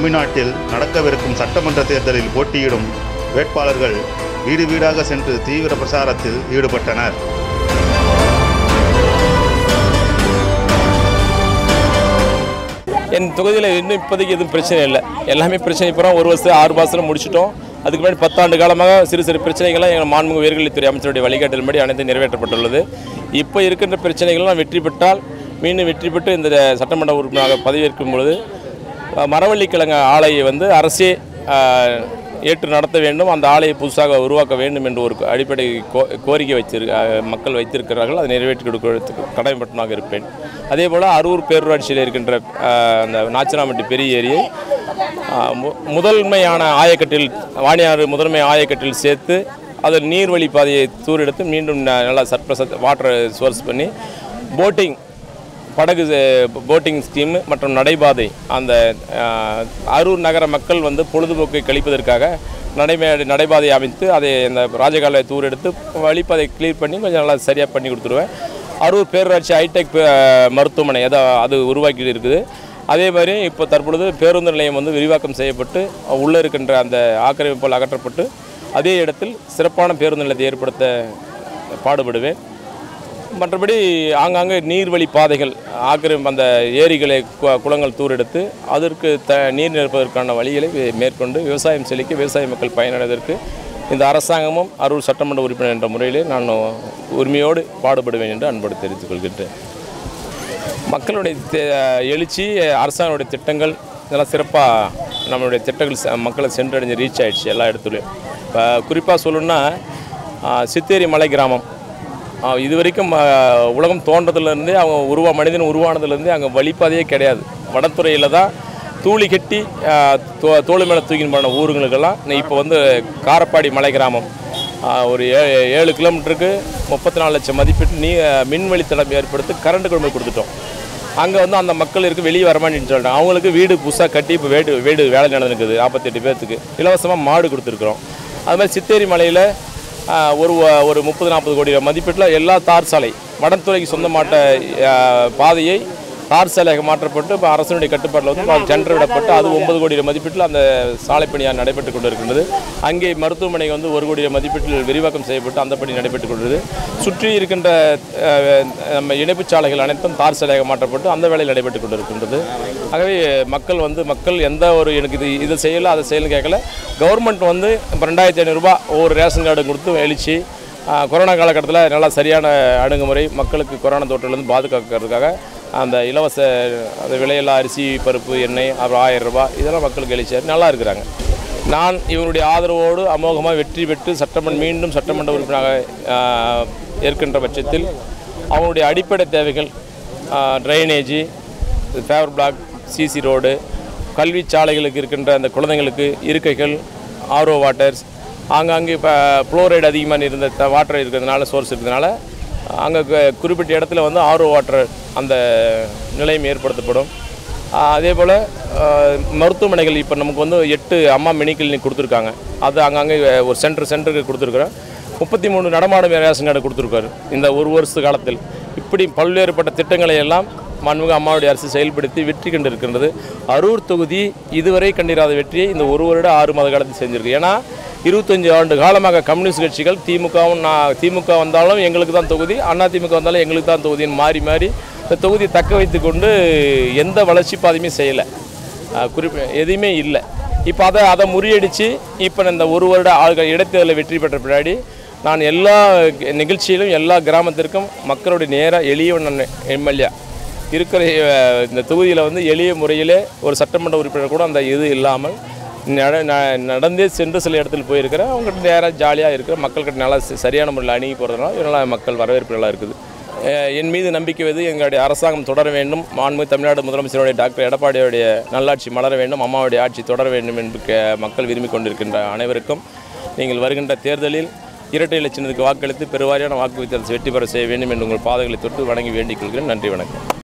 தமிழ்நாட்டில் நடக்கவிருக்கும் சட்டமன்ற தேர்தலில் போட்டியிடும் வேட்பாளர்கள் வீடு வீடாக சென்று தீவிர பிரச்சாரத்தில் ஈடுபட்டனர் என் தொகுதியில் இன்னும் இப்போதைக்கு எதுவும் பிரச்சனை இல்லை எல்லாமே பிரச்சனை இப்போ ஒரு வருஷம் ஆறு மாதத்தில் முடிச்சிட்டோம் அதுக்கு முன்னாடி பத்தாண்டு காலமாக சிறு சிறு பிரச்சனைகள்லாம் எங்கள் மாண்புமிகு உயர்கல்வித்துறை அமைச்சருடைய வழிகாட்டலின்படி அனைத்தும் நிறைவேற்றப்பட்டுள்ளது இப்போ இருக்கின்ற பிரச்சனைகள்லாம் வெற்றி பெற்றால் மீண்டும் வெற்றி பெற்று இந்த சட்டமன்ற உறுப்பினராக பதவியேற்கும் பொழுது அஹ், மரவள்ளிக்கிழங்கு ஆலையை வந்து அரசே அஹ், ஏற்று நடத்த வேண்டும் அந்த ஆலையை புதுசாக உருவாக்க வேண்டும் என்று ஒரு அடிப்படை கோ கோரிக்கை வைத்திரு அஹ், மக்கள் வைத்திருக்கிறார்கள் அதை நிறைவேற்றி கொடுக்கிறதுக்கு கடமைப்பட்டனாக இருப்பேன் அதே போல் அரூர் பேரூராட்சியில் இருக்கின்ற அஹ், அந்த நாச்சிராமட்டி பெரிய ஏரியை அஹ், மு- முதன்மையான ஆயக்கட்டில் வாணியாறு முதன்மை ஆயக்கட்டில் சேர்த்து அதில் நீர்வழி பாதையை தூரெடுத்து மீண்டும் ந- நல்லா சர்ப்ரஸ் வாட்டர் சோர்ஸ் பண்ணி போட்டிங் படகு போட்டிங் ஸ்கீம் மற்றும் நடைபாதை அந்த அஹ், அரூர் நகர மக்கள் வந்து பொழுதுபோக்கை கழிப்பதற்காக நடைமே நடைபாதை அமைத்து அதை அந்த ராஜகாலை தூர் எடுத்து வழிப்பாதை கிளியர் பண்ணி கொஞ்சம் நல்லா சரியாக பண்ணி கொடுத்துருவேன் அரூர் பேரூராட்சி ஹைடெக் பே- மருத்துவமனை அதை அது உருவாக்கி இருக்குது அதே மாதிரி இப்போ தற்பொழுது பேருந்து நிலையம் வந்து விரிவாக்கம் செய்யப்பட்டு உள்ளே இருக்கின்ற அந்த ஆக்கிரமிப்புகள் அகற்றப்பட்டு அதே இடத்தில் சிறப்பான பேருந்து நிலையத்தை ஏற்படுத்த பாடுபடுவேன் மற்றபடி ஆங்காங்கே நீர்வழி பாதைகள் ஆக்கிரம் அந்த ஏரிகளை கு- குளங்கள் தூரெடுத்து அதற்கு த நீர் நிரப்பதற்கான வழிகளை வே- மேற்கொண்டு விவசாயம் செழிக்க விவசாய மக்கள் பயனடைவதற்கு இந்த அரசாங்கமும் அரூர் சட்டமன்ற உறுப்பினர் என்ற முறையிலே நான் உரிமையோடு பாடுபடுவேன் என்று அன்போடு தெரிவித்துக் கொள்கின்றேன் மக்களுடைய தே- எழுச்சி அரசாங்கனுடைய திட்டங்கள் இதெல்லாம் சிறப்பாக நம்மளுடைய திட்டங்கள் செ- மக்களை சென்றடைஞ்சு ரீச் ஆயிடுச்சு எல்லா இடத்துலையும் இப்போ குறிப்பாக சொல்லணும்னா ஆ, சித்தேரி மலை கிராமம் ஆ, இது வரைக்கும் ஆ, உலகம் தோன்றதுலேருந்தே அவங்க உருவா மனிதன் உருவானதுலேருந்தே அங்கே வழிப்பாதையே கிடையாது வடத்துறையில் தான் தூளி கட்டி ஆ, தோ தோளு மேலே தூக்கின்னு போன ஊருங்களுக்கெல்லாம் இப்போ வந்து காரப்பாடி மலை கிராமம் ஆ, ஒரு ஏ ஏழு கிலோமீட்டருக்கு முப்பத்தி நாலு லட்சம் மதிப்பீட்டு நீ மின் வழித்தடம் ஏற்படுத்தி கரண்ட் கொண்டு போய் கொடுத்துட்டோம் அங்கே வந்து அந்த மக்கள் இருக்கு வெளியே வரமாட்டேன்னு சொல்லிட்டாங்க அவங்களுக்கு வீடு புதுசாக கட்டி இப்போ வீடு வீடு வேலை நடந்துருக்குது நாற்பத்தெட்டு பேர்த்துக்கு இலவசமாக மாடு கொடுத்துருக்குறோம் அது மாதிரி சித்தேரி மலையில் ஒரு வ- ஒரு முப்பது நாற்பது கோடி ரூபாய் மதிப்பீட்டில் எல்லா தார் சாலை வடத்துறைக்கு சொந்தமாட்ட ஆ, பாதையை தார் சாலையாக மாற்றப்பட்டு இப்போ அரசனுடைய கட்டுப்பாட்டில் வந்து அது டெண்டர் விடப்பட்டு அது ஒன்பது கோடி ரூபாய் மதிப்பீட்டில் அந்த சாலை பணியாக நடைபெற்று கொண்டு இருக்கின்றது அங்கே மருத்துவமனை வந்து ஒரு கோடி ரூபாய் மதிப்பீட்டில் விரிவாக்கம் செய்யப்பட்டு அந்த பணி நடைபெற்று கொண்டிருது சுற்றி இருக்கின்ற அஹ், நம்ம இணைப்புச் சாலைகள் அனைத்தும் தார் சாலையாக மாற்றப்பட்டு அந்த வேலை நடைபெற்று கொண்டிருக்கின்றது ஆகவே மக்கள் வந்து மக்கள் எந்த ஒரு எனக்கு இது இது செய்யலை அதை செய்யலன்னு கேட்கல கவர்மெண்ட் வந்து இப்போ ரெண்டாயிரத்தி ஐநூறுரூபா ஒவ்வொரு ரேஷன் கார்டு கொடுத்து எழுச்சி ஆஹ், கொரோனா காலகட்டத்தில் நல்லா சரியான அணுகுமுறை மக்களுக்கு கொரோனா தொற்றிலிருந்து பாதுகாக்கிறதுக்காக அந்த இலவச அந்த விலையில்லா அரிசி பருப்பு எண்ணெய் அப்புறம் ஆயிரம் ரூபாய் இதெல்லாம் மக்களுக்கு எழுச்சியார் நல்லா இருக்கிறாங்க நான் இவருடைய ஆதரவோடு அமோகமாக வெற்றி பெற்று சட்டமன்ற மீண்டும் சட்டமன்ற உறுப்பினராக ஆஹ், ஏற்கின்ற பட்சத்தில் அவங்களுடைய அடிப்படை தேவைகள் drainage paver block CC road கல்வி சாலைகளுக்கு இருக்கின்ற அந்த குழந்தைங்களுக்கு இருக்கைகள் ஆர்ஓ வாட்டர்ஸ் ஆங்காங்கே இப்போ ஃப்ளோரைடு அதிகமாக இருந்த த- வாட்டர் இருக்கிறதுனால சோர்ஸ் இருக்கிறதுனால அங்கே குறிப்பிட்ட இடத்துல வந்து ஆர்ஓ வாட்டர் அந்த நிலையம் ஏற்படுத்தப்படும் ஆஹ் அதே போல் மருத்துவமனைகள் இப்போ நமக்கு வந்து எட்டு அம்மா மினி கிளினிக் கொடுத்துருக்காங்க அது அங்கங்கே ஒரு சென்டர் சென்டருக்கு கொடுத்துருக்குறோம் முப்பத்தி மூணு நடமாடும் ரேஷன் கார்டு கொடுத்துருக்காரு இந்த ஒரு வருஷ காலத்தில் இப்படி பல்வேறுபட்ட திட்டங்களை எல்லாம் மாண்புமிகு அம்மாவுடைய அரசு செயல்படுத்தி வெற்றி கண்டு இருக்கின்றது அரூர் தொகுதி இதுவரை கண்டிராத வெற்றியை இந்த ஒரு வருட ஆறு மாத காலத்தில் செஞ்சிருக்கு ஏன்னா இருபத்தஞ்சு ஆண்டு காலமாக கம்யூனிஸ்ட் கட்சிகள் திமுகவும் நான் திமுக வந்தாலும் எங்களுக்கு தான் தொகுதி அண்ணா திமுக வந்தாலும் எங்களுக்கு தான் தொகுதின்னு மாறி மாறி இந்த தொகுதியை தக்க வைத்து கொண்டு எந்த வளர்ச்சி பாதையுமே செய்யலை குறிப்பி எதுவுமே இல்லை இப்போ அதை அதை முறியடித்து இப்போ இந்த ஒரு வருட ஆள்கள் இடைத்தேர்தலில் வெற்றி பெற்ற பின்னாடி நான் எல்லா நிகழ்ச்சியிலும் எல்லா கிராமத்திற்கும் மக்களுடைய நேராக எளியவன் எம்எல்ஏ இருக்கிற அஹ், இந்த தொகுதியில் வந்து எளிய முறையிலே ஒரு சட்டமன்ற உறுப்பினர் கூட அந்த இது இல்லாமல் நட ந- நடந்தே சென்று சில இடத்துல போயிருக்கிறேன் அவங்ககிட்ட நேராக ஜாலியாக இருக்கிற மக்கள்கிட்ட நல்லா ச- சரியான முறையில் அணுகி போகிறதுனால நல்லா மக்கள் வரவேற்பு நல்லா இருக்குது அஹ், என் மீது நம்பிக்கை வைத்து எங்களுடைய அரசாங்கம் தொடர வேண்டும் மாண்பு தமிழ்நாடு முதலமைச்சருடைய டாக்டர் எடப்பாடியுடைய நல்லாட்சி மலர வேண்டும் அம்மாவுடைய ஆட்சி தொடர வேண்டும் என்று கே- மக்கள் விரும்பி கொண்டிருக்கின்ற அனைவருக்கும் நீங்கள் வருகின்ற தேர்தலில் இரட்டை இலட்சணத்துக்கு வாக்களித்து பெருவாரியான வாக்கு வித்தியாசத்தை வெற்றி பெற செய்ய வேண்டும் என்று உங்கள் பாதங்களை தொட்டு வணங்கி வேண்டிக் கொள்கிறேன் நன்றி வணக்கம்